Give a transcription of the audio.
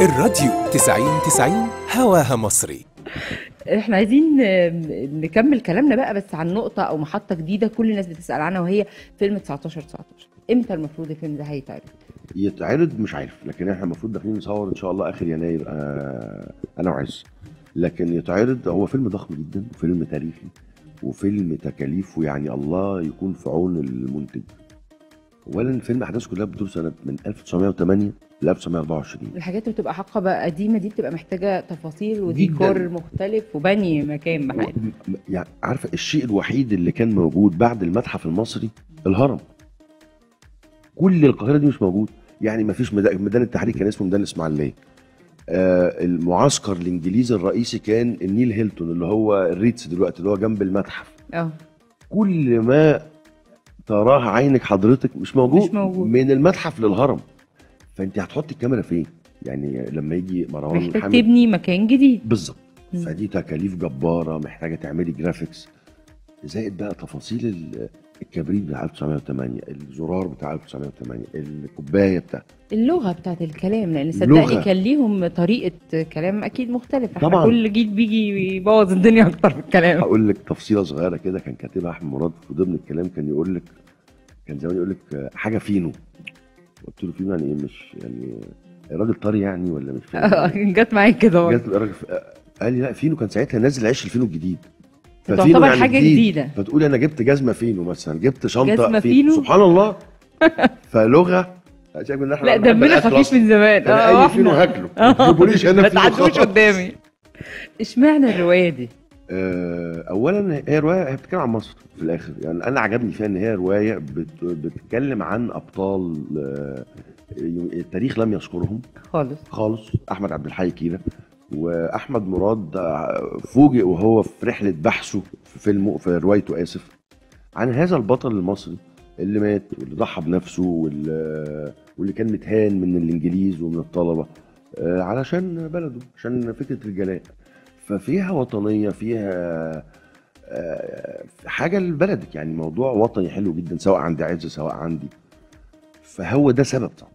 الراديو 90 90 هواها مصري احنا عايزين آم، نكمل كلامنا بقى بس عن نقطة أو محطة جديدة كل الناس بتسأل عنها وهي فيلم 19 19 امتى المفروض الفيلم ده هيتعرض؟ يتعرض مش عارف لكن احنا المفروض داخلين نصور ان شاء الله اخر يناير آه انا وعز لكن يتعرض هو فيلم ضخم جدا وفيلم تاريخي وفيلم تكاليفه يعني الله يكون في عون المنتج اولا الفيلم احداثه كلها بتدور سنه من 1908 ل 1924 الحاجات اللي بتبقى حقبة قديمة دي بتبقى محتاجة تفاصيل جداً. وديكور مختلف وبني مكان بحاله و- م- يعني عارفه الشيء الوحيد اللي كان موجود بعد المتحف المصري الهرم كل القاهره دي مش موجود يعني ما فيش ميدان ميدان التحرير كان اسمه ميدان الاسماعيليه آه المعسكر الانجليزي الرئيسي كان النيل هيلتون اللي هو الريتس دلوقتي اللي هو جنب المتحف اه كل ما تراه عينك حضرتك مش موجود, مش موجود. من المتحف للهرم فانت هتحطي الكاميرا فين يعني لما يجي مروان محتاج حامد تبني مكان جديد بالظبط مم. فدي تكاليف جباره محتاجه تعملي جرافيكس زائد بقى تفاصيل ال- الكبريت بتاع 1908 الزرار بتاع 1908 الكوبايه بتاع اللغة بتاعت الكلام لأن اللغة. صدقني كان ليهم طريقة كلام أكيد مختلفة احنا طبعاً. كل جيل بيجي يبوظ الدنيا أكتر في الكلام هقول لك تفصيله صغيره كده كان كاتبها احمد مراد في ضمن الكلام كان يقول لك كان زمان يقول لك آه، حاجه فينو قلت له فينو يعني ايه مش يعني الراجل طري يعني ولا مش فاهم جت معاك كده جت الراجل ف- قال لي لا فينو كان ساعتها نازل عيش الفينو الجديد ففينو تعتبر يعني حاجة جديد. جديدة. فتقولي انا جبت جزمه فينو مثلا جبت شنطه جزمة فينو؟ سبحان الله فلغه شايف ان احنا لا بنحب دمنا الأكل خفيف أصلاً. من زمان انا اه اي فينو واحنا هاكله ما تجيبوليش انا ما فينو تعدوش خالص. قدامي اشمعنى الرواية دي؟ آه، اولا هي روايه هي بتتكلم عن مصر في الاخر يعني انا عجبني فيها ان هي روايه بت- بتتكلم عن ابطال آه، التاريخ لم يذكرهم خالص خالص احمد عبد الحي كيره واحمد مراد آه، فوجئ وهو في رحله بحثه في فيلمه في روايته اسف عن هذا البطل المصري اللي مات واللي ضحى بنفسه واللي, واللي كان متهان من الانجليز ومن الطلبه آه، علشان بلده عشان فكره الجلاء ففيها وطنيه فيها آه، حاجه لبلدك يعني موضوع وطني حلو جدا سواء عند عز سواء عندي فهو ده سبب طبعا